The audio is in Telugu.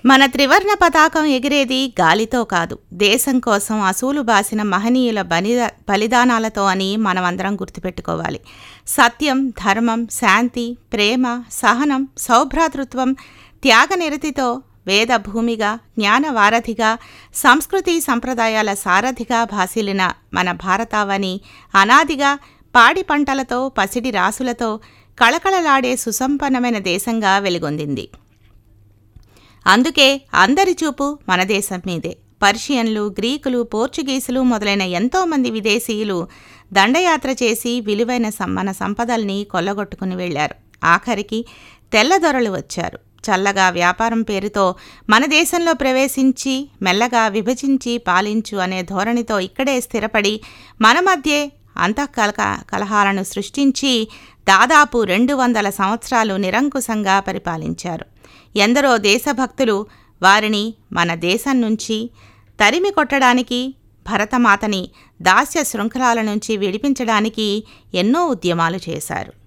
మన త్రివర్ణ పతాకం ఎగిరేది గాలితో కాదు దేశం కోసం అసూలు బాసిన మహనీయుల బలిద బలిదానాలతో అని మనమందరం గుర్తుపెట్టుకోవాలి సత్యం ధర్మం శాంతి ప్రేమ సహనం సౌభ్రాతృత్వం త్యాగనిరతితో వేద భూమిగా జ్ఞాన వారధిగా సంస్కృతి సంప్రదాయాల సారథిగా భాసిల్లిన మన భారతావని అనాదిగా పాడి పంటలతో పసిడి రాసులతో కళకళలాడే సుసంపన్నమైన దేశంగా వెలుగొందింది అందుకే అందరి చూపు మన దేశం మీదే పర్షియన్లు గ్రీకులు పోర్చుగీసులు మొదలైన ఎంతోమంది విదేశీయులు దండయాత్ర చేసి విలువైన సం- మన సంపదల్ని కొల్లగొట్టుకుని వెళ్లారు ఆఖరికి తెల్లదొరలు వచ్చారు చల్లగా వ్యాపారం పేరుతో మన దేశంలో ప్రవేశించి మెల్లగా విభజించి పాలించు అనే ధోరణితో ఇక్కడే స్థిరపడి మన మధ్యే అంతఃకలక కలహాలను సృష్టించి దాదాపు రెండు వందల సంవత్సరాలు నిరంకుశంగా పరిపాలించారు ఎందరో దేశభక్తులు వారిని మన దేశం నుంచి తరిమి కొట్టడానికి భరతమాతని దాస్య శృంఖలాల నుంచి విడిపించడానికి ఎన్నో ఉద్యమాలు చేశారు